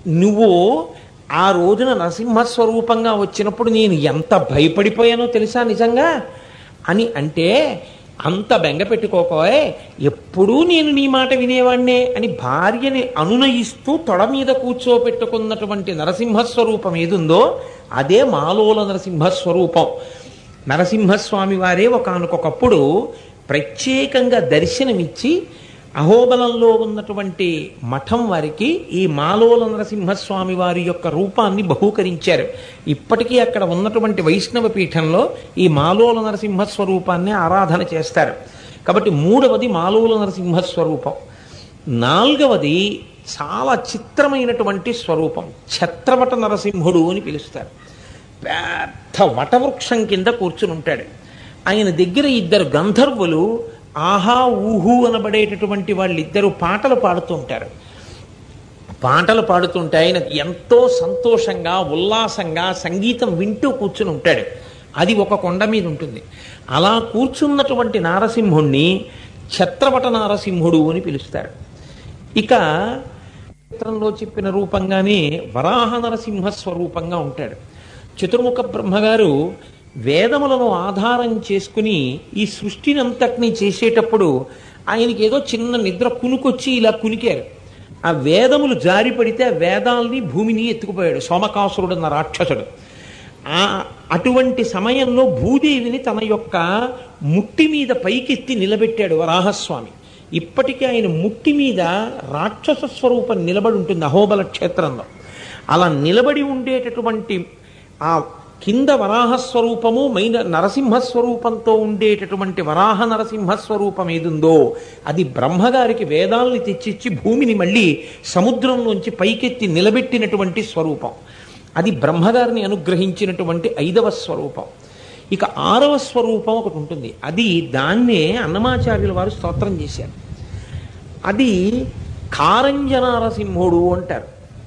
నువ్వు ఆ రోజున నరసింహస్వరూపంగా వచ్చినప్పుడు నేను ఎంత భయపడిపోయానో తెలుసా నిజంగా అని అంటే అంత బెంగ పెట్టుకోకోయ్ ఎప్పుడూ నేను నీ మాట వినేవాణ్ణే అని భార్యని అనునయిస్తూ తొడ మీద కూర్చోపెట్టుకున్నటువంటి నరసింహస్వరూపం ఏదుందో అదే మాలోల నరసింహస్వరూపం నరసింహస్వామి వారే ఒకనకొకప్పుడు ప్రత్యేకంగా దర్శనమిచ్చి అహోబలంలో ఉన్నటువంటి మఠం వారికి ఈ మాలోల నరసింహస్వామి వారి యొక్క రూపాన్ని బహూకరించారు ఇప్పటికీ అక్కడ ఉన్నటువంటి వైష్ణవ పీఠంలో ఈ మాలోల నరసింహస్వరూపాన్ని ఆరాధన చేస్తారు కాబట్టి మూడవది మాలోల నరసింహస్వరూపం నాలుగవది చాలా చిత్రమైనటువంటి స్వరూపం ఛత్రవట నరసింహుడు అని పిలుస్తారు పెద్ద వటవృక్షం కింద కూర్చుని ఉంటాడు ఆయన దగ్గర ఇద్దరు గంధర్వులు ఆహా ఊహు అనబడేటటువంటి వాళ్ళిద్దరూ పాటలు పాడుతుంటారు పాటలు పాడుతుంటే ఆయన ఎంతో సంతోషంగా ఉల్లాసంగా సంగీతం వింటూ కూర్చుని ఉంటాడు అది ఒక కొండ మీద ఉంటుంది అలా కూర్చున్నటువంటి నారసింహుణ్ణి ఛత్రవట నారసింహుడు అని పిలుస్తారు ఇక చిత్రంలో చెప్పిన రూపంగానే వరాహ నరసింహ స్వరూపంగా ఉంటాడు చతుర్ముఖ బ్రహ్మగారు వేదములను ఆధారం చేసుకుని ఈ సృష్టిని అంతటినీ చేసేటప్పుడు ఆయనకి ఏదో చిన్న నిద్ర కునుకొచ్చి ఇలా కునికారు ఆ వేదములు జారి పడితే ఆ వేదాల్ని భూమిని ఎత్తుకుపోయాడు సోమకాసురుడు అన్న రాక్షసుడు ఆ అటువంటి సమయంలో భూదేవిని తన యొక్క ముట్టి మీద పైకెత్తి నిలబెట్టాడు వరాహస్వామి ఇప్పటికీ ఆయన ముట్టి మీద రాక్షస స్వరూపం నిలబడి ఉంటుంది అహోబల క్షేత్రంలో అలా నిలబడి ఉండేటటువంటి ఆ కింద వరాహ స్వరూపము మైన నరసింహ స్వరూపంతో ఉండేటటువంటి వరాహ నరసింహ స్వరూపం ఏదుందో అది బ్రహ్మగారికి వేదాల్ని తెచ్చిచ్చి భూమిని మళ్ళీ సముద్రంలోంచి పైకెత్తి నిలబెట్టినటువంటి స్వరూపం అది బ్రహ్మగారిని అనుగ్రహించినటువంటి ఐదవ స్వరూపం ఇక ఆరవ స్వరూపం ఒకటి ఉంటుంది అది దాన్నే అన్నమాచార్యుల వారు స్తోత్రం చేశారు అది కారంజనారసింహుడు అంటారు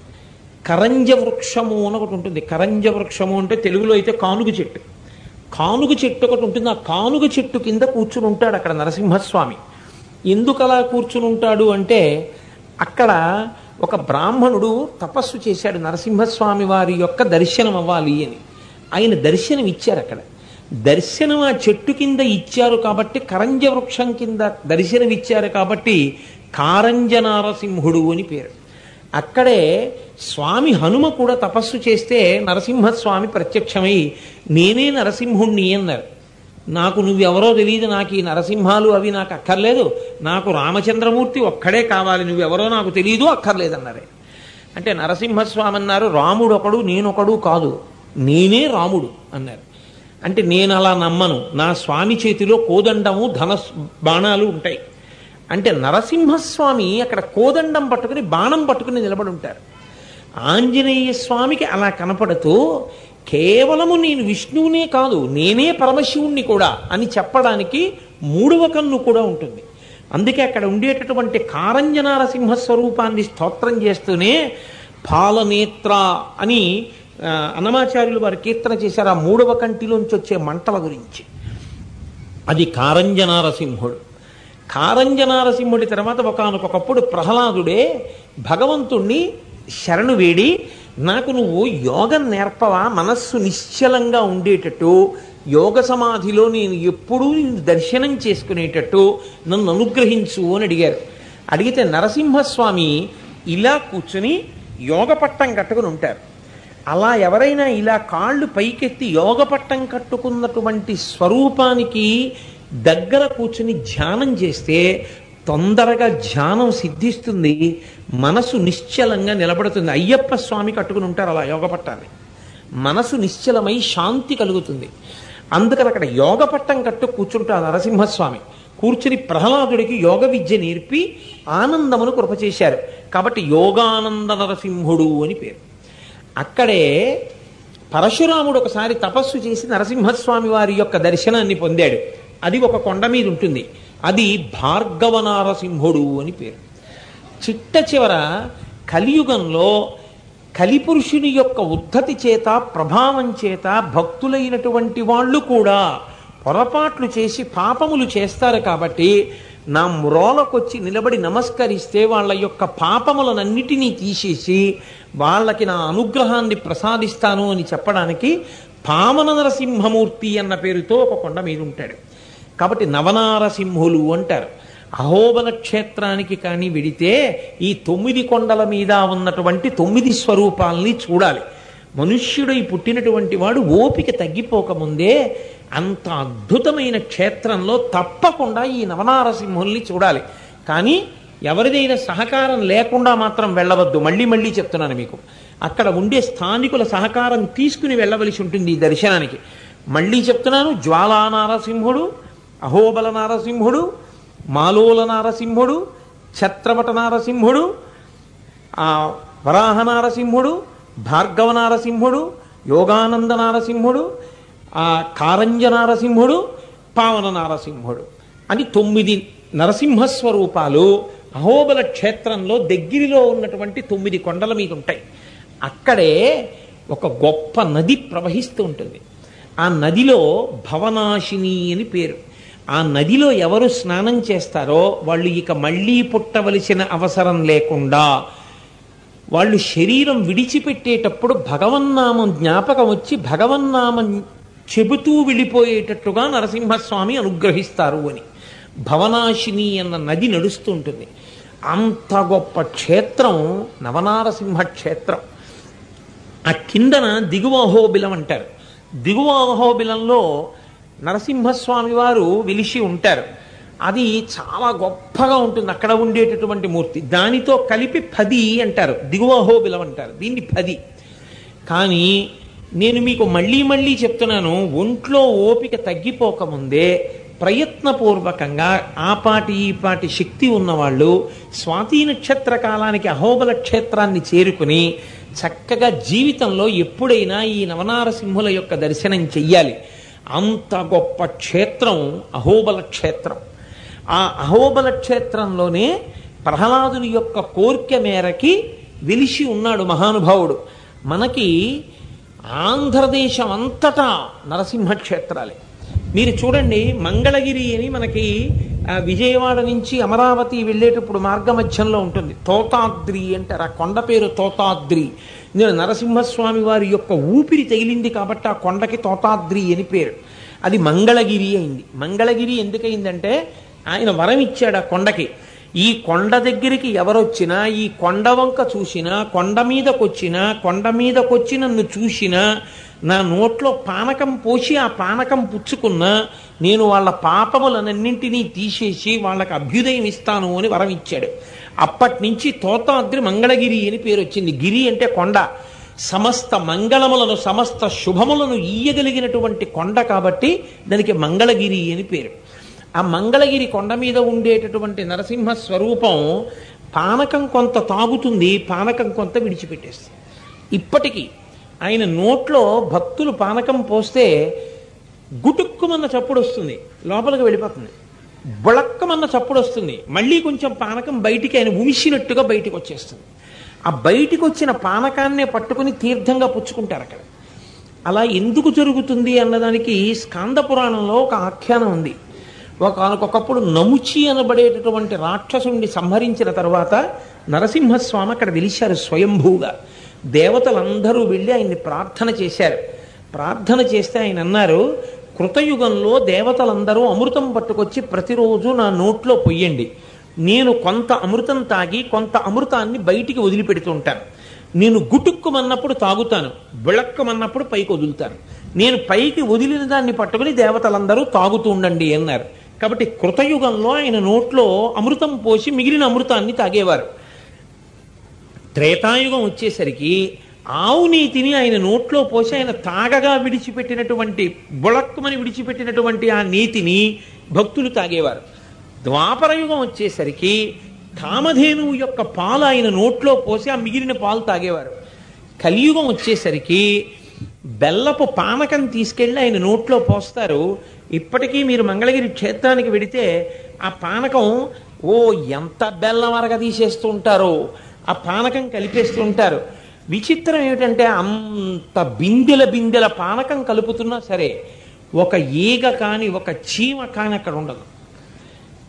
కరంజ వృక్షము అని ఒకటి ఉంటుంది కరంజ వృక్షము అంటే తెలుగులో అయితే కానుగు చెట్టు కానుగు చెట్టు ఒకటి ఉంటుంది ఆ కానుగు చెట్టు కింద కూర్చుని ఉంటాడు అక్కడ నరసింహస్వామి ఎందుకు అలా కూర్చుని ఉంటాడు అంటే అక్కడ ఒక బ్రాహ్మణుడు తపస్సు చేశాడు నరసింహస్వామి వారి యొక్క దర్శనం అవ్వాలి అని ఆయన దర్శనం ఇచ్చారు అక్కడ దర్శనం ఆ చెట్టు కింద ఇచ్చారు కాబట్టి కరంజ వృక్షం కింద దర్శనం ఇచ్చారు కాబట్టి కారంజ నారసింహుడు అని పేరు అక్కడే స్వామి హనుమ కూడా తపస్సు చేస్తే నరసింహస్వామి ప్రత్యక్షమై నేనే నరసింహుణ్ణి అన్నారు నాకు నువ్వెవరో తెలియదు నాకు ఈ నరసింహాలు అవి నాకు అక్కర్లేదు నాకు రామచంద్రమూర్తి ఒక్కడే కావాలి నువ్వెవరో నాకు తెలియదు అక్కర్లేదన్నారే అంటే నరసింహస్వామి అన్నారు రాముడు ఒకడు నేనొకడు కాదు నేనే రాముడు అన్నారు అంటే నేను అలా నమ్మను నా స్వామి చేతిలో కోదండము ధన బాణాలు ఉంటాయి అంటే నరసింహస్వామి అక్కడ కోదండం పట్టుకుని బాణం పట్టుకుని నిలబడి ఉంటారు ఆంజనేయ స్వామికి అలా కనపడుతూ కేవలము నేను విష్ణువునే కాదు నేనే పరమశివుణ్ణి కూడా అని చెప్పడానికి మూడవ కన్ను కూడా ఉంటుంది అందుకే అక్కడ ఉండేటటువంటి కారంజనారసింహ స్వరూపాన్ని స్తోత్రం చేస్తూనే పాలనేత్ర అని ఆ, అన్నమాచార్యులు వారు కీర్తన చేశారు ఆ మూడవ కంటిలోంచి వచ్చే మంటల గురించి అది కారంజనారసింహుడు కారంజనారసింహుడి తర్వాత ఒకనకొకప్పుడు ప్రహ్లాదుడే భగవంతుణ్ణి శరణు వేడి నాకు నువ్వు యోగం నేర్పవా మనస్సు నిశ్చలంగా ఉండేటట్టు యోగ సమాధిలో నేను ఎప్పుడూ నిన్ను దర్శనం చేసుకునేటట్టు నన్ను అనుగ్రహించు అని అడిగారు అడిగితే నరసింహస్వామి ఇలా కూర్చుని యోగ పట్టం కట్టుకుని ఉంటారు అలా ఎవరైనా ఇలా కాళ్ళు పైకెత్తి యోగ పట్టం కట్టుకున్నటువంటి స్వరూపానికి దగ్గర కూర్చుని ధ్యానం చేస్తే తొందరగా ధ్యానం సిద్ధిస్తుంది మనసు నిశ్చలంగా నిలబడుతుంది అయ్యప్ప స్వామి కట్టుకుని ఉంటారు అలా యోగ పట్టాన్ని మనసు నిశ్చలమై శాంతి కలుగుతుంది అందుకని అక్కడ యోగ పట్టం కట్టు కూర్చుంటారు నరసింహస్వామి కూర్చుని ప్రహ్లాదుడికి యోగ విద్య నేర్పి ఆనందమును కృప చేశారు కాబట్టి యోగానంద నరసింహుడు అని పేరు అక్కడే పరశురాముడు ఒకసారి తపస్సు చేసి నరసింహస్వామి వారి యొక్క దర్శనాన్ని పొందాడు అది ఒక కొండ మీద ఉంటుంది అది భార్గవ నారసింహుడు అని పేరు చిట్ట చివర కలియుగంలో కలిపురుషుని యొక్క ఉద్ధతి చేత ప్రభావం చేత భక్తులైనటువంటి వాళ్ళు కూడా పొరపాట్లు చేసి పాపములు చేస్తారు కాబట్టి నా మ్రోలకొచ్చి నిలబడి నమస్కరిస్తే వాళ్ళ యొక్క పాపములనన్నిటినీ తీసేసి వాళ్ళకి నా అనుగ్రహాన్ని ప్రసాదిస్తాను అని చెప్పడానికి పావన నరసింహమూర్తి అన్న పేరుతో ఒక కొండ మీద ఉంటాడు కాబట్టి నవనారసింహులు అంటారు అహోబల క్షేత్రానికి కానీ వెడితే ఈ తొమ్మిది కొండల మీద ఉన్నటువంటి తొమ్మిది స్వరూపాల్ని చూడాలి మనుష్యుడై పుట్టినటువంటి వాడు ఓపిక తగ్గిపోకముందే అంత అద్భుతమైన క్షేత్రంలో తప్పకుండా ఈ నవనారసింహుల్ని చూడాలి కానీ ఎవరిదైనా సహకారం లేకుండా మాత్రం వెళ్ళవద్దు మళ్ళీ మళ్ళీ చెప్తున్నాను మీకు అక్కడ ఉండే స్థానికుల సహకారం తీసుకుని వెళ్ళవలసి ఉంటుంది ఈ దర్శనానికి మళ్ళీ చెప్తున్నాను జ్వాలా నారసింహుడు అహోబల నారసింహుడు మాలోల నారసింహుడు ఛత్రవట నారసింహుడు ఆ వరాహ నారసింహుడు భార్గవ నారసింహుడు యోగానంద నారసింహుడు ఆ కారంజ నారసింహుడు పావన నారసింహుడు అని తొమ్మిది నరసింహస్వరూపాలు అహోబల క్షేత్రంలో దగ్గరలో ఉన్నటువంటి తొమ్మిది కొండల మీద ఉంటాయి అక్కడే ఒక గొప్ప నది ప్రవహిస్తూ ఉంటుంది ఆ నదిలో భవనాశిని అని పేరు ఆ నదిలో ఎవరు స్నానం చేస్తారో వాళ్ళు ఇక మళ్ళీ పుట్టవలసిన అవసరం లేకుండా వాళ్ళు శరీరం విడిచిపెట్టేటప్పుడు భగవన్నామం జ్ఞాపకం వచ్చి భగవన్నామం చెబుతూ వెళ్ళిపోయేటట్టుగా నరసింహస్వామి అనుగ్రహిస్తారు అని భవనాశిని అన్న నది నడుస్తూ ఉంటుంది అంత గొప్ప క్షేత్రం నవనారసింహ క్షేత్రం ఆ కిందన దిగువ అహోబిలం అంటారు దిగువ అహోబిలంలో నరసింహస్వామి వారు వెలిసి ఉంటారు అది చాలా గొప్పగా ఉంటుంది అక్కడ ఉండేటటువంటి మూర్తి దానితో కలిపి పది అంటారు దిగువ అహోబిలం అంటారు దీన్ని పది కానీ నేను మీకు మళ్ళీ మళ్ళీ చెప్తున్నాను ఒంట్లో ఓపిక తగ్గిపోకముందే ప్రయత్నపూర్వకంగా ఆ పాటి ఈ పాటి శక్తి ఉన్నవాళ్ళు స్వాతి నక్షత్ర కాలానికి అహోబల క్షేత్రాన్ని చేరుకుని చక్కగా జీవితంలో ఎప్పుడైనా ఈ నవనారసింహుల యొక్క దర్శనం చెయ్యాలి అంత గొప్ప క్షేత్రం అహోబల క్షేత్రం ఆ అహోబల క్షేత్రంలోనే ప్రహ్లాదుని యొక్క కోరిక మేరకి వెలిసి ఉన్నాడు మహానుభావుడు మనకి ఆంధ్రదేశం అంతటా నరసింహ క్షేత్రాలే మీరు చూడండి మంగళగిరి అని మనకి ఆ, విజయవాడ నుంచి అమరావతి వెళ్ళేటప్పుడు మార్గమధ్యంలో ఉంటుంది తోతాద్రి అంటారు ఆ కొండ పేరు తోతాద్రి నేను నరసింహస్వామి వారి యొక్క ఊపిరి తగిలింది కాబట్టి ఆ కొండకి తోతాద్రి అని పేరు అది మంగళగిరి అయింది మంగళగిరి ఎందుకయిందంటే ఆయన వరం ఇచ్చాడు ఆ కొండకి ఈ కొండ దగ్గరికి ఎవరొచ్చినా ఈ కొండ వంక చూసినా కొండ మీదకొచ్చినా కొండ మీదకొచ్చి నన్ను చూసినా నా నోట్లో పానకం పోసి ఆ పానకం పుచ్చుకున్నా నేను వాళ్ళ పాపములనన్నింటినీ తీసేసి వాళ్ళకి అభ్యుదయం ఇస్తాను అని వరం ఇచ్చాడు అప్పటి నుంచి తోతాద్రి మంగళగిరి అని పేరు వచ్చింది గిరి అంటే కొండ సమస్త మంగళములను సమస్త శుభములను ఈయగలిగినటువంటి కొండ కాబట్టి దానికి మంగళగిరి అని పేరు ఆ మంగళగిరి కొండ మీద ఉండేటటువంటి నరసింహ స్వరూపం పానకం కొంత తాగుతుంది పానకం కొంత విడిచిపెట్టేస్తుంది ఇప్పటికీ ఆయన నోట్లో భక్తులు పానకం పోస్తే గుటుక్కుమన్న చప్పుడు వస్తుంది లోపలికి వెళ్ళిపోతుంది బుళక్కమన్న చప్పుడు వస్తుంది మళ్ళీ కొంచెం పానకం బయటికి ఆయన ఉమిసినట్టుగా బయటికి వచ్చేస్తుంది ఆ బయటికి వచ్చిన పానకాన్నే పట్టుకుని తీర్థంగా పుచ్చుకుంటారు అక్కడ అలా ఎందుకు జరుగుతుంది అన్నదానికి స్కాంద పురాణంలో ఒక ఆఖ్యానం ఉంది ఒకనకొకప్పుడు నముచి అనబడేటటువంటి రాక్షసుని సంహరించిన తర్వాత నరసింహస్వామి అక్కడ వెలిశారు స్వయంభూగా దేవతలందరూ వెళ్ళి ఆయన్ని ప్రార్థన చేశారు ప్రార్థన చేస్తే ఆయన అన్నారు కృతయుగంలో దేవతలందరూ అమృతం పట్టుకొచ్చి ప్రతిరోజు నా నోట్లో పొయ్యండి నేను కొంత అమృతం తాగి కొంత అమృతాన్ని బయటికి వదిలిపెడుతుంటాను నేను గుటుక్కుమన్నప్పుడు తాగుతాను బిళక్కమన్నప్పుడు పైకి వదులుతాను నేను పైకి వదిలిన దాన్ని పట్టుకుని దేవతలందరూ తాగుతూ ఉండండి అన్నారు కాబట్టి కృతయుగంలో ఆయన నోట్లో అమృతం పోసి మిగిలిన అమృతాన్ని తాగేవారు త్రేతాయుగం వచ్చేసరికి ఆవు నీతిని ఆయన నోట్లో పోసి ఆయన తాగగా విడిచిపెట్టినటువంటి బుళక్కుమని విడిచిపెట్టినటువంటి ఆ నీతిని భక్తులు తాగేవారు ద్వాపరయుగం వచ్చేసరికి కామధేనువు యొక్క పాలు ఆయన నోట్లో పోసి ఆ మిగిలిన పాలు తాగేవారు కలియుగం వచ్చేసరికి బెల్లపు పానకం తీసుకెళ్ళి ఆయన నోట్లో పోస్తారు ఇప్పటికీ మీరు మంగళగిరి క్షేత్రానికి వెడితే ఆ పానకం ఓ ఎంత బెల్లం అరగ తీసేస్తూ ఉంటారో ఆ పానకం కలిపేస్తూ ఉంటారు విచిత్రం ఏమిటంటే అంత బిందెల బిందెల పానకం కలుపుతున్నా సరే ఒక ఈగ కాని ఒక చీమ కాని అక్కడ ఉండదు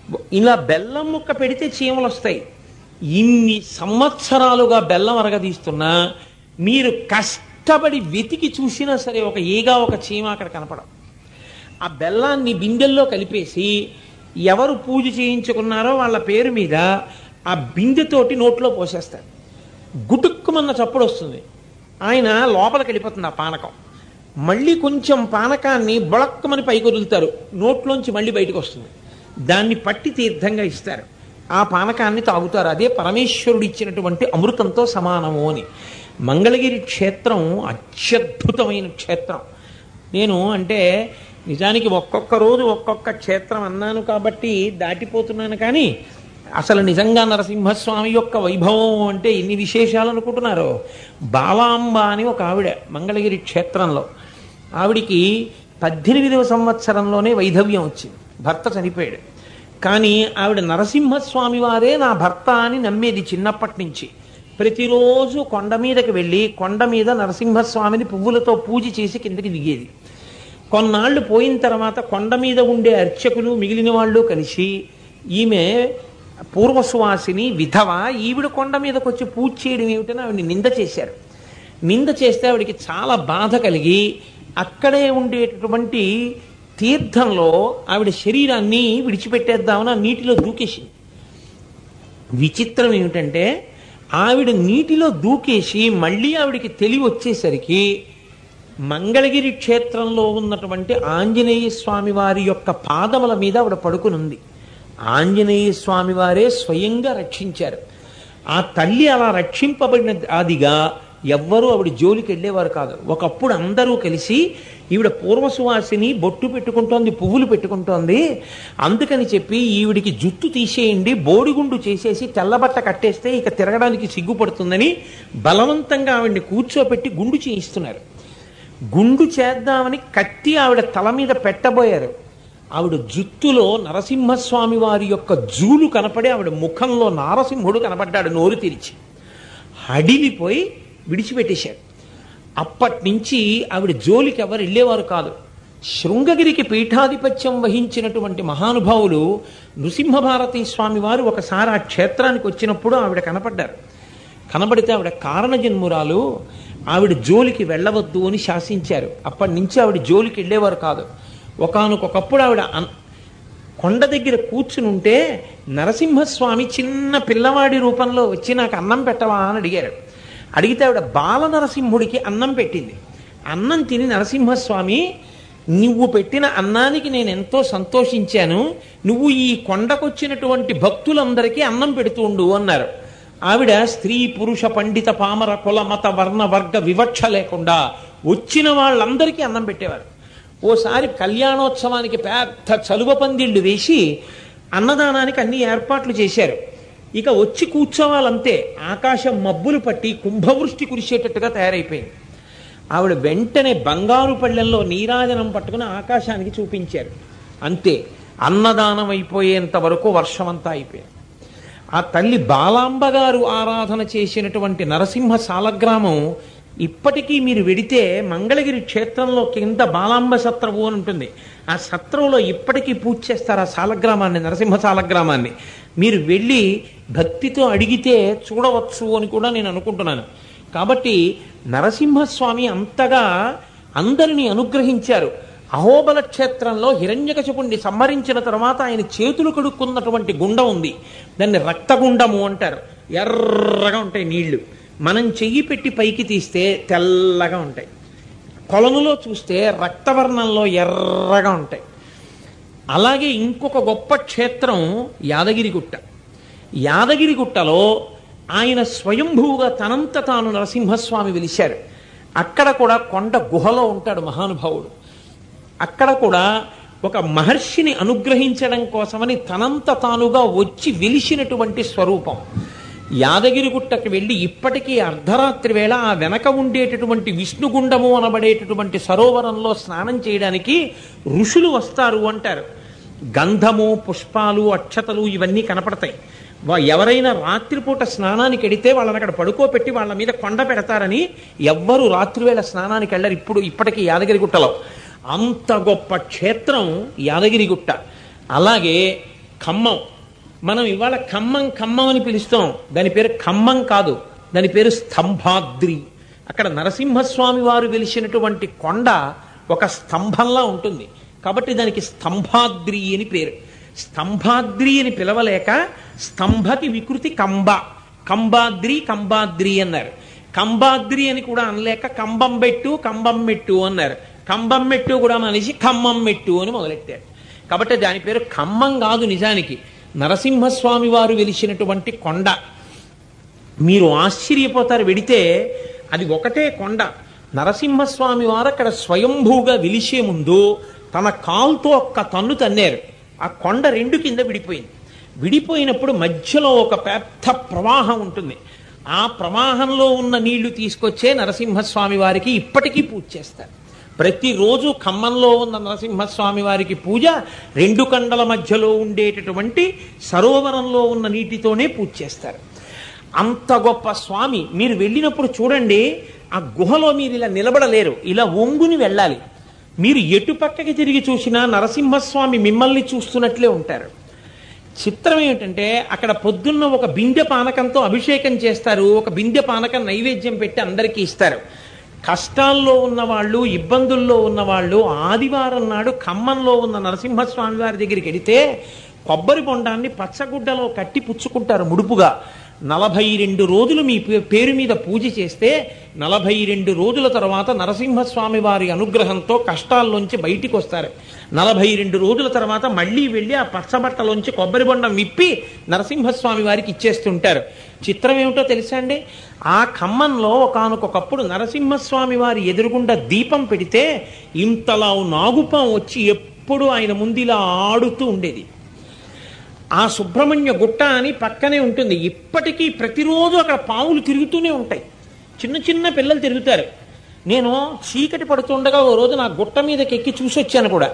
ఇలా బెల్లం ముక్క పెడితే చీమలు వస్తాయి ఇన్ని సంవత్సరాలుగా బెల్లం అరగదీస్తున్నా మీరు కష్టపడి వెతికి చూసినా సరే ఒక ఈగా ఒక చీమ అక్కడ కనపడం ఆ బెల్లాన్ని బిందెల్లో కలిపేసి ఎవరు పూజ చేయించుకున్నారో వాళ్ళ పేరు మీద ఆ బిందెతోటి నోట్లో పోసేస్తారు గుటుక్కుమన్న చప్పుడు వస్తుంది ఆయన లోపలికి వెళ్ళిపోతుంది ఆ పానకం మళ్ళీ కొంచెం పానకాన్ని బొళక్కమని పైకి వదులుతారు నోట్లోంచి మళ్ళీ బయటకు వస్తుంది దాన్ని పట్టి తీర్థంగా ఇస్తారు ఆ పానకాన్ని తాగుతారు అదే పరమేశ్వరుడు ఇచ్చినటువంటి అమృతంతో సమానము అని మంగళగిరి క్షేత్రం అత్యద్భుతమైన క్షేత్రం నేను అంటే నిజానికి ఒక్కొక్క రోజు ఒక్కొక్క క్షేత్రం అన్నాను కాబట్టి దాటిపోతున్నాను కానీ అసలు నిజంగా నరసింహస్వామి యొక్క వైభవం అంటే ఎన్ని విశేషాలు అనుకుంటున్నారు బాలాంబ అని ఒక ఆవిడ మంగళగిరి క్షేత్రంలో ఆవిడికి పద్దెనిమిదవ సంవత్సరంలోనే వైధవ్యం వచ్చింది భర్త చనిపోయాడు కానీ ఆవిడ నరసింహస్వామి వారే నా భర్త అని నమ్మేది చిన్నప్పటి నుంచి ప్రతిరోజు కొండ మీదకి వెళ్ళి కొండ మీద నరసింహస్వామిని పువ్వులతో పూజ చేసి కిందకి దిగేది కొన్నాళ్ళు పోయిన తర్వాత కొండ మీద ఉండే అర్చకులు మిగిలిన వాళ్ళు కలిసి ఈమె పూర్వసువాసిని విధవ ఈవిడ కొండ మీదకి వచ్చి పూజ చేయడం ఏమిటని ఆవిడని నింద చేశారు నింద చేస్తే ఆవిడికి చాలా బాధ కలిగి అక్కడే ఉండేటటువంటి తీర్థంలో ఆవిడ శరీరాన్ని విడిచిపెట్టేద్దామని ఆ నీటిలో దూకేసింది విచిత్రం ఏమిటంటే ఆవిడ నీటిలో దూకేసి మళ్ళీ ఆవిడికి తెలివి వచ్చేసరికి మంగళగిరి క్షేత్రంలో ఉన్నటువంటి ఆంజనేయ స్వామి వారి యొక్క పాదముల మీద ఆవిడ పడుకునుంది ఆంజనేయ స్వామి వారే స్వయంగా రక్షించారు ఆ తల్లి అలా రక్షింపబడిన ఆదిగా ఎవ్వరూ ఆవిడ జోలికి వెళ్ళేవారు కాదు ఒకప్పుడు అందరూ కలిసి ఈవిడ పూర్వసువాసిని బొట్టు పెట్టుకుంటోంది పువ్వులు పెట్టుకుంటోంది అందుకని చెప్పి ఈవిడికి జుట్టు తీసేయండి బోడిగుండు చేసేసి తెల్లబట్ట కట్టేస్తే ఇక తిరగడానికి సిగ్గుపడుతుందని బలవంతంగా ఆవిడ్ని కూర్చోపెట్టి గుండు చేయిస్తున్నారు గుండు చేద్దామని కత్తి ఆవిడ తల మీద పెట్టబోయారు ఆవిడ జుత్తులో నరసింహస్వామి వారి యొక్క జూలు కనపడి ఆవిడ ముఖంలో నారసింహుడు కనపడ్డాడు నోరు తెరిచి హడిలిపోయి విడిచిపెట్టేశాడు అప్పటి నుంచి ఆవిడ జోలికి ఎవరు వెళ్ళేవారు కాదు శృంగగిరికి పీఠాధిపత్యం వహించినటువంటి మహానుభావులు నృసింహభారతి స్వామి వారు ఒకసారి ఆ క్షేత్రానికి వచ్చినప్పుడు ఆవిడ కనపడ్డారు కనబడితే ఆవిడ కారణజన్మురాలు ఆవిడ జోలికి వెళ్ళవద్దు అని శాసించారు అప్పటి నుంచి ఆవిడ జోలికి వెళ్ళేవారు కాదు ఒకానొకప్పుడు ఆవిడ అన్- కొండ దగ్గర కూర్చుని ఉంటే నరసింహస్వామి చిన్న పిల్లవాడి రూపంలో వచ్చి నాకు అన్నం పెట్టవా అని అడిగారు అడిగితే ఆవిడ బాల నరసింహుడికి అన్నం పెట్టింది అన్నం తిని నరసింహస్వామి నువ్వు పెట్టిన అన్నానికి నేను ఎంతో సంతోషించాను నువ్వు ఈ కొండకొచ్చినటువంటి భక్తులందరికీ అన్నం పెడుతూ ఉండు అన్నారు ఆవిడ స్త్రీ పురుష పండిత పామర కుల మత వర్ణ వర్గ వివక్ష లేకుండా వచ్చిన వాళ్ళందరికీ అన్నం పెట్టేవారు ఓసారి కళ్యాణోత్సవానికి పెద్ద చలువ పందిళ్ళు వేసి అన్నదానానికి అన్ని ఏర్పాట్లు చేశారు ఇక వచ్చి కూర్చోవాలంతే ఆకాశం మబ్బులు పట్టి కుంభవృష్టి కురిసేటట్టుగా తయారైపోయింది ఆవిడ వెంటనే బంగారు పళ్ళెంలో నీరాజనం పట్టుకుని ఆకాశానికి చూపించారు అంతే అన్నదానం అయిపోయేంత వరకు వర్షమంతా అయిపోయింది ఆ తల్లి బాలాంబ గారు ఆరాధన చేసినటువంటి నరసింహ సాలగ్రామం ఇప్పటికీ మీరు వెడితే మంగళగిరి క్షేత్రంలో కింద బాలాంబ సత్రవు అని ఉంటుంది ఆ సత్రంలో ఇప్పటికీ పూజ చేస్తారు ఆ సాలగ్రామాన్ని నరసింహ సాలగ్రామాన్ని మీరు వెళ్ళి భక్తితో అడిగితే చూడవచ్చు అని కూడా నేను అనుకుంటున్నాను కాబట్టి నరసింహస్వామి అంతగా అందరినీ అనుగ్రహించారు అహోబల క్షేత్రంలో హిరణ్యకశపుణ్ణి సంహరించిన తర్వాత ఆయన చేతులు కడుక్కున్నటువంటి గుండం ఉంది దాన్ని రక్తగుండము అంటారు ఎర్రగా ఉంటాయి నీళ్లు మనం చెయ్యి పెట్టి పైకి తీస్తే తెల్లగా ఉంటాయి కొలనులో చూస్తే రక్తవర్ణంలో ఎర్రగా ఉంటాయి అలాగే ఇంకొక గొప్ప క్షేత్రం యాదగిరిగుట్ట యాదగిరిగుట్టలో ఆయన స్వయంభూగా తనంత తాను నరసింహస్వామి వెలిశారు అక్కడ కూడా కొండ గుహలో ఉంటాడు మహానుభావుడు అక్కడ కూడా ఒక మహర్షిని అనుగ్రహించడం కోసమని తనంత తానుగా వచ్చి వెలిసినటువంటి స్వరూపం యాదగిరిగుట్టకి వెళ్ళి ఇప్పటికీ అర్ధరాత్రి వేళ ఆ వెనక ఉండేటటువంటి విష్ణుగుండము అనబడేటటువంటి సరోవరంలో స్నానం చేయడానికి ఋషులు వస్తారు అంటారు గంధము పుష్పాలు అక్షతలు ఇవన్నీ కనపడతాయి వా- ఎవరైనా రాత్రిపూట స్నానానికి వెడితే వాళ్ళని అక్కడ పడుకోబెట్టి వాళ్ళ మీద కొండ పెడతారని ఎవ్వరు రాత్రివేళ స్నానానికి వెళ్ళరు ఇప్పుడు ఇప్పటికీ యాదగిరిగుట్టలో అంత గొప్ప క్షేత్రం యాదగిరిగుట్ట అలాగే ఖమ్మం మనం ఇవాళ ఖమ్మం ఖమ్మం అని పిలుస్తాం దాని పేరు ఖమ్మం కాదు దాని పేరు స్తంభాద్రి అక్కడ నరసింహస్వామి వారు వెలిసినటువంటి కొండ ఒక స్తంభంలా ఉంటుంది కాబట్టి దానికి స్తంభాద్రి అని పేరు స్తంభాద్రి అని పిలవలేక స్తంభకి వికృతి కంబ కంబాద్రి కంబాద్రి అన్నారు కంబాద్రి అని కూడా అనలేక కంబం పెట్టు కంబం మెట్టు అన్నారు కంబం మెట్టు కూడా మనిషి ఖమ్మం మెట్టు అని మొదలెట్టారు కాబట్టి దాని పేరు ఖమ్మం కాదు నిజానికి నరసింహస్వామి వారు వెలిసినటువంటి కొండ మీరు ఆశ్చర్యపోతారు వెడితే అది ఒకటే కొండ నరసింహస్వామి వారు అక్కడ స్వయంభూగా వెలిసే ముందు తన కాలుతో ఒక్క తన్ను తన్నారు ఆ కొండ రెండు కింద విడిపోయింది విడిపోయినప్పుడు మధ్యలో ఒక పెద్ద ప్రవాహం ఉంటుంది ఆ ప్రవాహంలో ఉన్న నీళ్లు తీసుకొచ్చే నరసింహస్వామి వారికి ఇప్పటికీ పూజ చేస్తారు ప్రతిరోజు ఖమ్మంలో ఉన్న నరసింహస్వామి వారికి పూజ రెండు కండల మధ్యలో ఉండేటటువంటి సరోవరంలో ఉన్న నీటితోనే పూజ చేస్తారు అంత గొప్ప స్వామి మీరు వెళ్ళినప్పుడు చూడండి ఆ గుహలో మీరు ఇలా నిలబడలేరు ఇలా ఒంగుని వెళ్ళాలి మీరు ఎటు పక్కకి తిరిగి చూసినా నరసింహస్వామి మిమ్మల్ని చూస్తున్నట్లే ఉంటారు చిత్రం ఏమిటంటే అక్కడ పొద్దున్న ఒక బిందె పానకంతో అభిషేకం చేస్తారు ఒక బిందె పానకం నైవేద్యం పెట్టి అందరికీ ఇస్తారు కష్టాల్లో ఉన్నవాళ్ళు ఇబ్బందుల్లో ఉన్నవాళ్ళు ఆదివారం నాడు ఖమ్మంలో ఉన్న నరసింహస్వామి వారి దగ్గరికి వెడితే కొబ్బరి బొండాన్ని పచ్చగుడ్డలో కట్టి పుచ్చుకుంటారు ముడుపుగా నలభై రెండు రోజులు మీ పే- పేరు మీద పూజ చేస్తే నలభై రెండు రోజుల తర్వాత నరసింహస్వామి వారి అనుగ్రహంతో కష్టాల్లోంచి బయటికి వస్తారు నలభై రెండు రోజుల తర్వాత మళ్ళీ వెళ్ళి ఆ పచ్చబట్టలోంచి కొబ్బరి బొండం విప్పి నరసింహస్వామి వారికి ఇచ్చేస్తుంటారు చిత్రం ఏమిటో తెలుసా అండి ఆ ఖమ్మంలో ఒకనకొకప్పుడు నరసింహస్వామి వారి ఎదురుగుండా దీపం పెడితే ఇంతలా నాగుపం వచ్చి ఎప్పుడు ఆయన ముందిలా ఆడుతూ ఉండేది ఆ సుబ్రహ్మణ్య గుట్ట అని పక్కనే ఉంటుంది ఇప్పటికీ ప్రతిరోజు అక్కడ పావులు తిరుగుతూనే ఉంటాయి చిన్న చిన్న పిల్లలు తిరుగుతారు నేను చీకటి పడుతుండగా ఓ రోజు నా గుట్ట మీదకి ఎక్కి చూసి వచ్చాను కూడా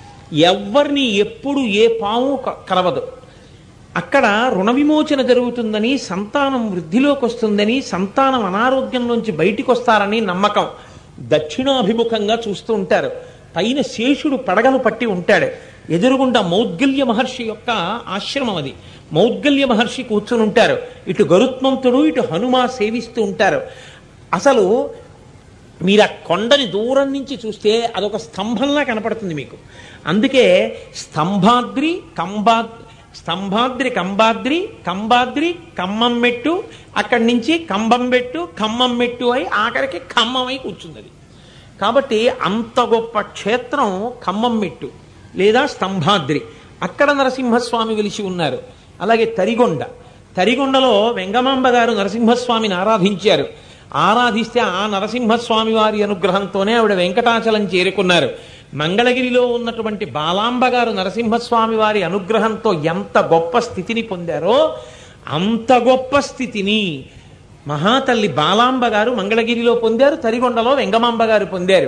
ఎవరిని ఎప్పుడు ఏ పాము క- కలవదు అక్కడ రుణ విమోచన జరుగుతుందని సంతానం వృద్ధిలోకి వస్తుందని సంతానం అనారోగ్యంలోంచి బయటికి వస్తారని నమ్మకం దక్షిణాభిముఖంగా చూస్తూ ఉంటారు పైన శేషుడు పడగలు పట్టి ఉంటాడు ఎదురుగుండా మౌద్గల్య మహర్షి యొక్క ఆశ్రమం అది మౌద్గల్య మహర్షి కూర్చుని ఉంటారు ఇటు గరుత్మంతుడు ఇటు హనుమ సేవిస్తూ ఉంటారు అసలు మీరు ఆ కొండని దూరం నుంచి చూస్తే అదొక స్తంభంలా కనపడుతుంది మీకు అందుకే స్తంభాద్రి కంబా స్తంభాద్రి కంబాద్రి కంబాద్రి కమ్మం మెట్టు అక్కడి నుంచి కంబం మెట్టు ఖమ్మం మెట్టు అయి ఆఖరికి ఖమ్మం అయి కూర్చుంది అది కాబట్టి అంత గొప్ప క్షేత్రం ఖమ్మం మెట్టు లేదా స్తంభాద్రి అక్కడ నరసింహస్వామి వెలిసి ఉన్నారు అలాగే తరిగొండ తరిగొండలో వెంగమాంబ గారు నరసింహస్వామిని ఆరాధించారు ఆరాధిస్తే ఆ నరసింహస్వామి వారి అనుగ్రహంతోనే ఆవిడ వెంకటాచలం చేరుకున్నారు మంగళగిరిలో ఉన్నటువంటి బాలాంబ గారు నరసింహస్వామి వారి అనుగ్రహంతో ఎంత గొప్ప స్థితిని పొందారో అంత గొప్ప స్థితిని మహాతల్లి బాలాంబ గారు మంగళగిరిలో పొందారు తరిగొండలో వెంగమాంబ గారు పొందారు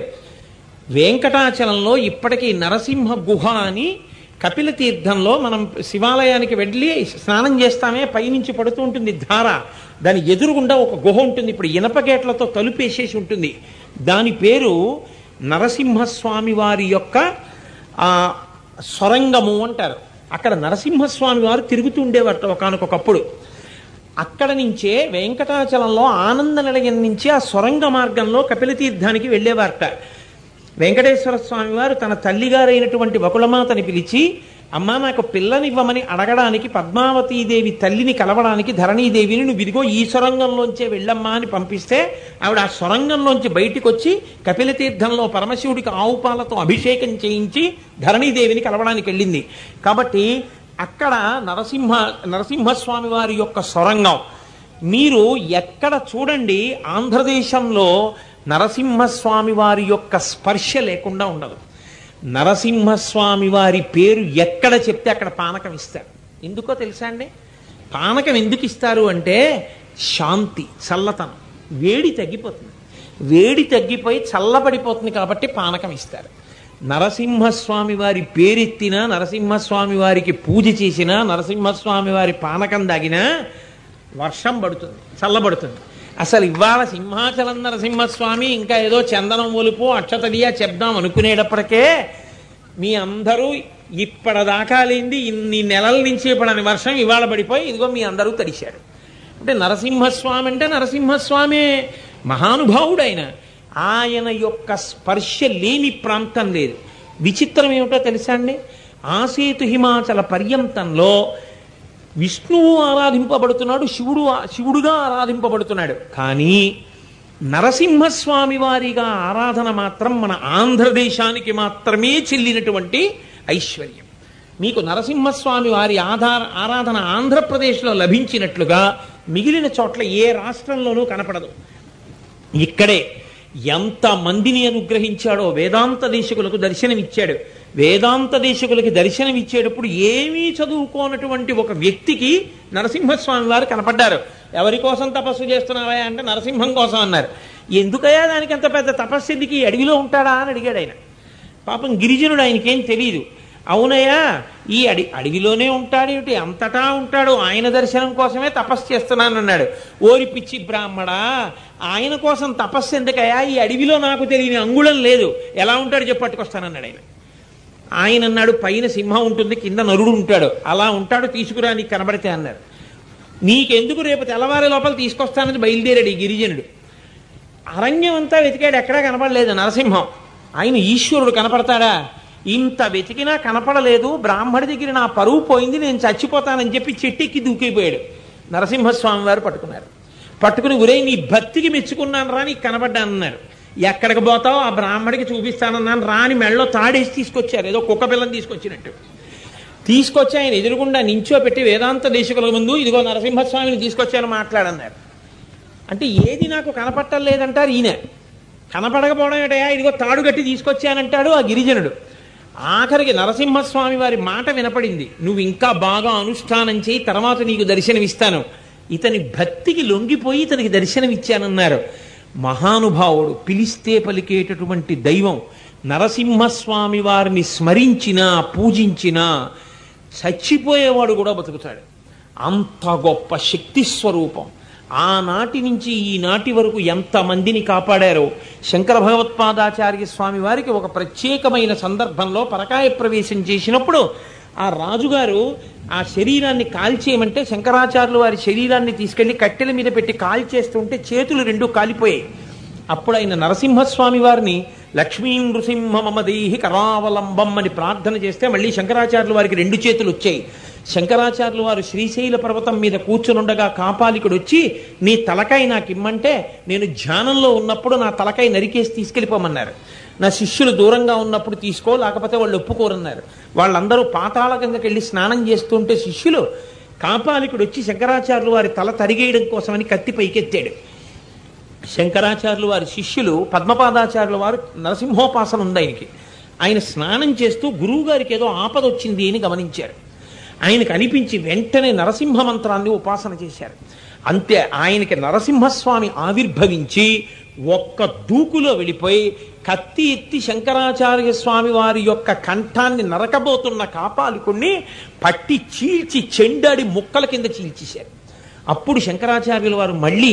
వెంకటాచలంలో ఇప్పటికీ నరసింహ గుహ అని కపిల తీర్థంలో మనం శివాలయానికి వెళ్ళి స్నానం చేస్తామే పైనుంచి పడుతూ ఉంటుంది ధార దాని ఎదురుగుండా ఒక గుహ ఉంటుంది ఇప్పుడు ఇనప గేట్లతో తలుపేసేసి ఉంటుంది దాని పేరు నరసింహస్వామి వారి యొక్క ఆ సొరంగము అంటారు అక్కడ నరసింహస్వామి వారు తిరుగుతూ ఉండేవారట ఒకనకొకప్పుడు అక్కడ నుంచే వెంకటాచలంలో ఆనంద నిలయం నుంచి ఆ సొరంగ మార్గంలో కపిలతీర్థానికి వెళ్ళేవారట వెంకటేశ్వర స్వామి వారు తన తల్లిగారైనటువంటి వకులమాతని పిలిచి అమ్మా నాకు పిల్లనివ్వమని అడగడానికి పద్మావతీదేవి తల్లిని కలవడానికి ధరణీదేవిని నువ్వు ఇదిగో ఈ సొరంగంలోంచే వెళ్ళమ్మా అని పంపిస్తే ఆవిడ ఆ సొరంగంలోంచి బయటికి వచ్చి కపిలతీర్థంలో పరమశివుడికి ఆవు పాలతో అభిషేకం చేయించి ధరణీదేవిని కలవడానికి వెళ్ళింది కాబట్టి అక్కడ నరసింహ నరసింహస్వామి వారి యొక్క సొరంగం మీరు ఎక్కడ చూడండి ఆంధ్రదేశంలో నరసింహస్వామి వారి యొక్క స్పర్శ లేకుండా ఉండదు నరసింహస్వామి వారి పేరు ఎక్కడ చెప్తే అక్కడ పానకం ఇస్తారు ఎందుకో తెలుసా అండి పానకం ఎందుకు ఇస్తారు అంటే శాంతి చల్లతనం వేడి తగ్గిపోతుంది వేడి తగ్గిపోయి చల్లబడిపోతుంది కాబట్టి పానకం ఇస్తారు నరసింహస్వామి వారి పేరెత్తినా నరసింహస్వామి వారికి పూజ చేసినా నరసింహస్వామి వారి పానకం దాగినా వర్షం పడుతుంది చల్లబడుతుంది అసలు ఇవాళ సింహాచలం నరసింహస్వామి ఇంకా ఏదో చందనం ఒలుపు అక్షతడియా చెప్దాం అనుకునేటప్పటికే మీ అందరూ ఇప్పటిదాకా లేనిది ఇన్ని నెలల నుంచి పడని వర్షం ఇవాళ పడిపోయి ఇదిగో మీ అందరూ తడిశారు అంటే నరసింహస్వామి అంటే నరసింహస్వామి మహానుభావుడు ఆయన ఆయన యొక్క స్పర్శ లేని ప్రాంతం లేదు విచిత్రం ఏమిటో తెలుసా అండి ఆసేతు హిమాచల పర్యంతంలో విష్ణువు ఆరాధింపబడుతున్నాడు శివుడు శివుడుగా ఆరాధింపబడుతున్నాడు కానీ నరసింహస్వామి వారిగా ఆరాధన మాత్రం మన ఆంధ్రదేశానికి మాత్రమే చెల్లినటువంటి ఐశ్వర్యం మీకు నరసింహస్వామి వారి ఆధార ఆరాధన ఆంధ్రప్రదేశ్లో లభించినట్లుగా మిగిలిన చోట్ల ఏ రాష్ట్రంలోనూ కనపడదు ఇక్కడే ఎంత మందిని అనుగ్రహించాడో వేదాంత దేశకులకు దర్శనమిచ్చాడు వేదాంత దేశకులకి దర్శనమిచ్చేటప్పుడు ఏమీ చదువుకోనటువంటి ఒక వ్యక్తికి నరసింహస్వామి వారు కనపడ్డారు ఎవరి కోసం తపస్సు చేస్తున్నావా అంటే నరసింహం కోసం అన్నారు ఎందుకయ్యా దానికి అంత పెద్ద తపస్సు ఎందుకు ఈ అడవిలో ఉంటాడా అని అడిగాడు ఆయన పాపం గిరిజనుడు ఆయనకేం తెలియదు అవునయ్యా ఈ అడి అడవిలోనే ఉంటాడేమిటి అంతటా ఉంటాడు ఆయన దర్శనం కోసమే తపస్సు చేస్తున్నానన్నాడు ఓరి పిచ్చి బ్రాహ్మడా ఆయన కోసం తపస్సు ఎందుకయ్యా ఈ అడవిలో నాకు తెలియని అంగుళం లేదు ఎలా ఉంటాడు చెప్పి పట్టుకొస్తానన్నాడు ఆయన ఆయన అన్నాడు పైన సింహం ఉంటుంది కింద నరుడు ఉంటాడు అలా ఉంటాడు తీసుకురా నీకు కనబడితే అన్నారు నీకెందుకు రేపు తెల్లవారి లోపల తీసుకొస్తానని బయలుదేరాడు ఈ గిరిజనుడు అరణ్యం అంతా వెతికాడు ఎక్కడా కనపడలేదు నరసింహం ఆయన ఈశ్వరుడు కనపడతాడా ఇంత వెతికినా కనపడలేదు బ్రాహ్మడి దగ్గర నా పరువు పోయింది నేను చచ్చిపోతానని చెప్పి చెట్టెక్కి దూకిపోయాడు నరసింహస్వామి వారు పట్టుకున్నారు పట్టుకుని ఒరే నీ భక్తికి మెచ్చుకున్నాను రా నీకు కనబడ్డానన్నారు ఎక్కడికి పోతావు ఆ బ్రాహ్మడికి చూపిస్తానన్నాను రాని మెళ్ళలో తాడేసి తీసుకొచ్చారు ఏదో కుక్క పిల్లని తీసుకొచ్చినట్టు తీసుకొచ్చి ఆయన ఎదురుగుండా నించోపెట్టి వేదాంత దేశకుల ముందు ఇదిగో నరసింహస్వామిని తీసుకొచ్చాను మాట్లాడన్నారు అంటే ఏది నాకు కనపట్టలేదంటారు ఈయన కనపడకపోవడం ఏంటయా ఇదిగో తాడు కట్టి తీసుకొచ్చానంటాడు ఆ గిరిజనుడు ఆఖరికి నరసింహస్వామి వారి మాట వినపడింది నువ్వు ఇంకా బాగా అనుష్ఠానం చేయి తర్వాత నీకు దర్శనమిస్తాను ఇతని భక్తికి లొంగిపోయి ఇతనికి దర్శనమిచ్చానన్నారు మహానుభావుడు పిలిస్తే పలికేటటువంటి దైవం నరసింహస్వామి వారిని స్మరించినా పూజించినా చచ్చిపోయేవాడు కూడా బతుకుతాడు అంత గొప్ప శక్తి స్వరూపం ఆనాటి నుంచి ఈనాటి వరకు ఎంతమందిని కాపాడారో శంకర భగవత్పాదాచార్య స్వామి వారికి ఒక ప్రత్యేకమైన సందర్భంలో పరకాయ ప్రవేశం చేసినప్పుడు ఆ రాజుగారు ఆ శరీరాన్ని కాల్చేయమంటే శంకరాచార్యులు వారి శరీరాన్ని తీసుకెళ్లి కట్టెల మీద పెట్టి కాల్చేస్తుంటే చేతులు రెండు కాలిపోయాయి అప్పుడు ఆయన నరసింహస్వామి వారిని లక్ష్మీ నృసింహ మమదేహి కరావలంబం అని ప్రార్థన చేస్తే మళ్ళీ శంకరాచార్యుల వారికి రెండు చేతులు వచ్చాయి శంకరాచార్యులు వారు శ్రీశైల పర్వతం మీద కూర్చునుండగా కాపాలికుడు వచ్చి నీ తలకాయ నాకు ఇమ్మంటే నేను ధ్యానంలో ఉన్నప్పుడు నా తలకాయ నరికేసి తీసుకెళ్ళిపోమన్నారు నా శిష్యులు దూరంగా ఉన్నప్పుడు తీసుకో లేకపోతే వాళ్ళు ఒప్పుకోరన్నారు వాళ్ళందరూ పాతాళగంగకి వెళ్ళి స్నానం చేస్తుంటే శిష్యులు కాపాలికుడు వచ్చి శంకరాచార్యులు వారి తల తరిగేయడం కోసమని కత్తి పైకెత్తాడు శంకరాచార్యులు వారి శిష్యులు పద్మపాదాచార్యుల వారు నరసింహోపాసన ఉంది ఆయనకి ఆయన స్నానం చేస్తూ గురువు గారికి ఏదో ఆపద వచ్చింది అని గమనించారు ఆయనకు అనిపించి వెంటనే నరసింహ మంత్రాన్ని ఉపాసన చేశారు అంతే ఆయనకి నరసింహస్వామి ఆవిర్భవించి ఒక్క దూకులో వెళ్ళిపోయి కత్తి ఎత్తి శంకరాచార్య స్వామి వారి యొక్క కంఠాన్ని నరకబోతున్న కాపాలికుణ్ణి పట్టి చీల్చి చెండాడి ముక్కల కింద చీల్చేశారు అప్పుడు శంకరాచార్యుల వారు మళ్ళీ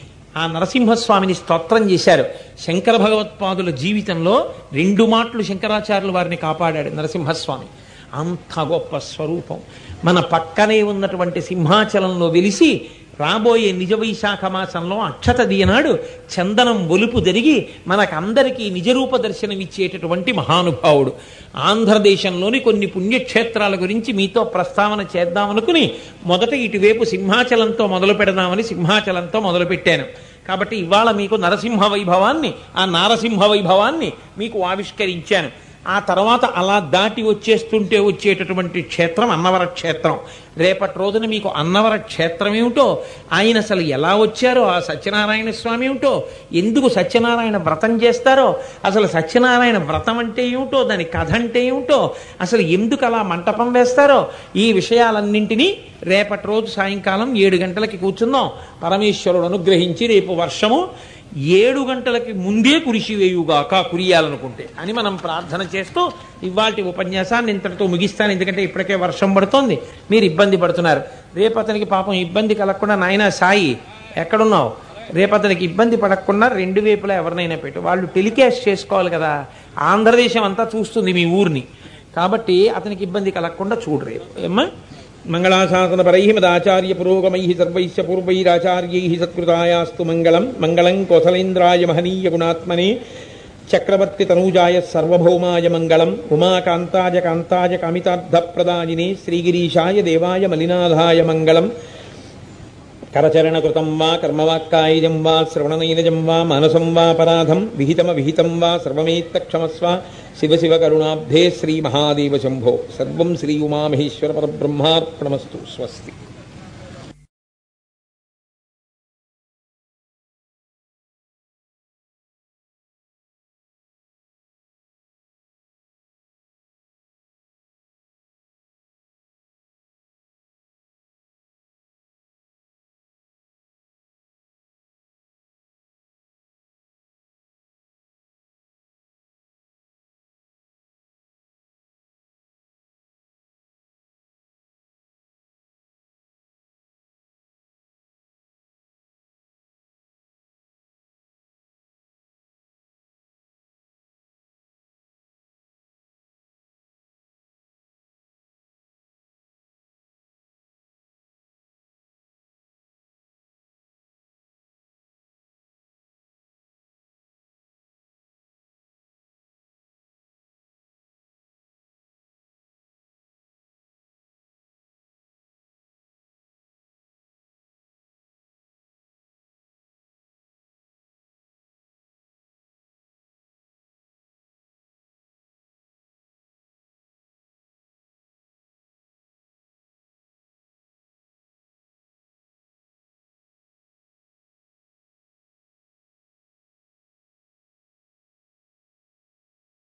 ఆ నరసింహస్వామిని స్తోత్రం చేశారు శంకర భగవత్పాదుల జీవితంలో రెండు మాటలు శంకరాచార్యుల వారిని కాపాడాడు నరసింహస్వామి అంత గొప్ప స్వరూపం మన పక్కనే ఉన్నటువంటి సింహాచలంలో వెలిసి రాబోయే నిజ వైశాఖ మాసంలో అక్షత దియనాడు చందనం ఒలుపు జరిగి మనకందరికీ నిజరూప దర్శనం ఇచ్చేటటువంటి మహానుభావుడు ఆంధ్రదేశంలోని కొన్ని పుణ్యక్షేత్రాల గురించి మీతో ప్రస్తావన చేద్దామనుకుని మొదట ఇటువైపు సింహాచలంతో మొదలు పెడదామని సింహాచలంతో మొదలుపెట్టాను కాబట్టి ఇవాళ మీకు నరసింహ వైభవాన్ని ఆ నారసింహ వైభవాన్ని మీకు ఆవిష్కరించాను ఆ తర్వాత అలా దాటి వచ్చేస్తుంటే వచ్చేటటువంటి క్షేత్రం అన్నవర క్షేత్రం రేపటి రోజున మీకు అన్నవర క్షేత్రం ఏమిటో ఆయన అసలు ఎలా వచ్చారో ఆ సత్యనారాయణ స్వామి ఏమిటో ఎందుకు సత్యనారాయణ వ్రతం చేస్తారో అసలు సత్యనారాయణ వ్రతం అంటే ఏమిటో దాని కథ అంటే ఏమిటో అసలు ఎందుకు అలా మంటపం వేస్తారో ఈ విషయాలన్నింటినీ రేపటి రోజు సాయంకాలం ఏడు గంటలకి కూర్చుందాం పరమేశ్వరుడు అనుగ్రహించి రేపు వర్షము ఏడు గంటలకి ముందే కురిసి వేయుగాక కురియాలనుకుంటే అని మనం ప్రార్థన చేస్తూ ఇవాటి ఉపన్యాసాన్ని ఇంతటితో ముగిస్తాను ఎందుకంటే ఇప్పటికే వర్షం పడుతోంది మీరు ఇబ్బంది పడుతున్నారు రేపు అతనికి పాపం ఇబ్బంది కలగకుండా నాయన సాయి ఎక్కడున్నావు రేపు అతనికి ఇబ్బంది పడకుండా రెండు వైపులా ఎవరినైనా పెట్టు వాళ్ళు టెలికాస్ట్ చేసుకోవాలి కదా ఆంధ్రదేశం అంతా చూస్తుంది మీ ఊరిని కాబట్టి అతనికి ఇబ్బంది కలగకుండా చూడరే ఏమ్మా మంగళాశాసన పరై మదాచార్య పురోగమై సర్వైశ్య పూర్వైరాచార్యై సత్కృతాయాస్తు మంగళం మంగళం కోసలేంద్రాయ మహనీయ గుణాత్మనే చక్రవర్తి తనూజాయ సర్వభౌమాయ మంగళం ఉమాకాంతాయ కాంతాయ కామితార్థప్రదాయినే శ్రీగిరీశాయ దేవాయ మలినాథాయ మంగళం కరచరణకృతం వా కర్మవాక్కాయజం వా శ్రవణనైనజం వా మానసం వా పరాధం విహితమ విహితం వా సర్వమేత్తక్షమస్వ శివ శివ కరుణాబ్ధే శ్రీ మహాదేవ శంభో సర్వం శ్రీ ఉమామహేశ్వర పరబ్రహ్మార్పణమస్తు స్వస్తి